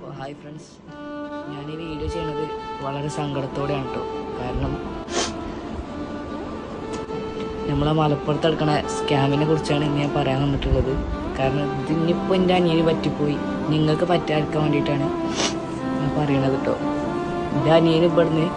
അപ്പോൾ hi friends ഞാൻ ഈ വീഡിയോ ചെയ്യണത് വളരെ സങ്കടത്തോടെയാണ് കേട്ടോ കാരണം നമ്മളെ മലപ്പുറത്ത് എടുക്കണ സ്കാമിനെ കുറിച്ചാണ് ഇന്ന് ഞാൻ പറയാൻ വന്നിട്ടുള്ളത് കാരണം ഇതിനിപ്പോൾ എൻ്റെ അനിയന് പറ്റിപ്പോയി നിങ്ങൾക്ക് പറ്റാതിരിക്കാൻ വേണ്ടിയിട്ടാണ് ഞാൻ പറയണത് കേട്ടോ എൻ്റെ അനിയന് ഇവിടുന്ന്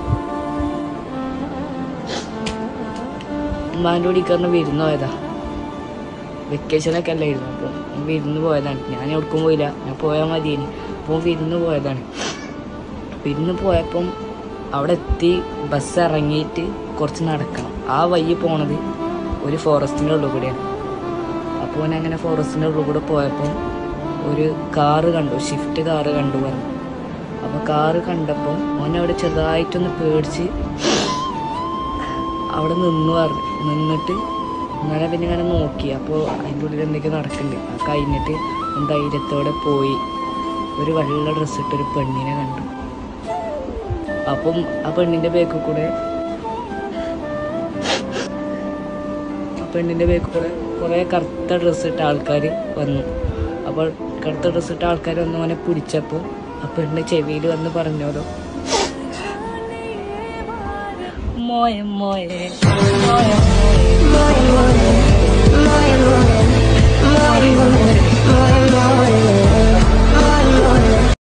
ഉമ്മാൻ്റെ കൂടിക്കാരന് വിരുന്ന് പോയതാ വെക്കേഷനൊക്കെ അല്ലായിരുന്നു അപ്പം ഞാൻ വിരുന്ന് പോയതാണ് ഞാൻ എവിടേക്കും പോയില്ല ഞാൻ പോയാൽ മതിയേനി അപ്പോൾ വിരുന്ന് പോയതാണ് വിരുന്ന് പോയപ്പം അവിടെ എത്തി ബസ് ഇറങ്ങിയിട്ട് കുറച്ച് നടക്കണം ആ വഴി പോണത് ഒരു ഫോറസ്റ്റിൻ്റെ ഉള്ളിൽ കൂടെയാണ് അപ്പോൾ ഞാൻ അങ്ങനെ ഫോറസ്റ്റിൻ്റെ ഉള്ളിൽ കൂടെ പോയപ്പം ഒരു കാറ് കണ്ടു ഷിഫ്റ്റ് കാറ് കണ്ടു പറഞ്ഞു അപ്പോൾ കാറ് കണ്ടപ്പം ഓൻ അവിടെ ചെറുതായിട്ടൊന്ന് പേടിച്ച് അവിടെ നിന്ന് പറഞ്ഞു നിന്നിട്ട് ഇങ്ങനെ പിന്നെ ഇങ്ങനെ നോക്കി അപ്പോൾ അതിൻ്റെ ഉള്ളിൽ എന്തൊക്കെ നടക്കുന്നുണ്ട് അത് കഴിഞ്ഞിട്ട് ഓൻ ധൈര്യത്തോടെ പോയി ഒരു വെള്ള ഡ്രസ്സ് ഇട്ടൊരു പെണ്ണിനെ കണ്ടു അപ്പം ആ പെണ്ണിൻ്റെ ബേക്കിൽ കൂടെ ആ പെണ്ണിൻ്റെ ബേക്കിൽ കൂടെ കുറേ കറുത്ത ഡ്രസ്സ് ഇട്ട ആൾക്കാർ വന്നു അപ്പോൾ കറുത്ത ഡ്രസ്സ് ഇട്ട ആൾക്കാർ വന്ന് അവനെ പിടിച്ചപ്പോൾ ആ പെണ്ണ് ചെവിയിൽ വന്ന് പറഞ്ഞോലോ മോയെ മോയെ മോയെ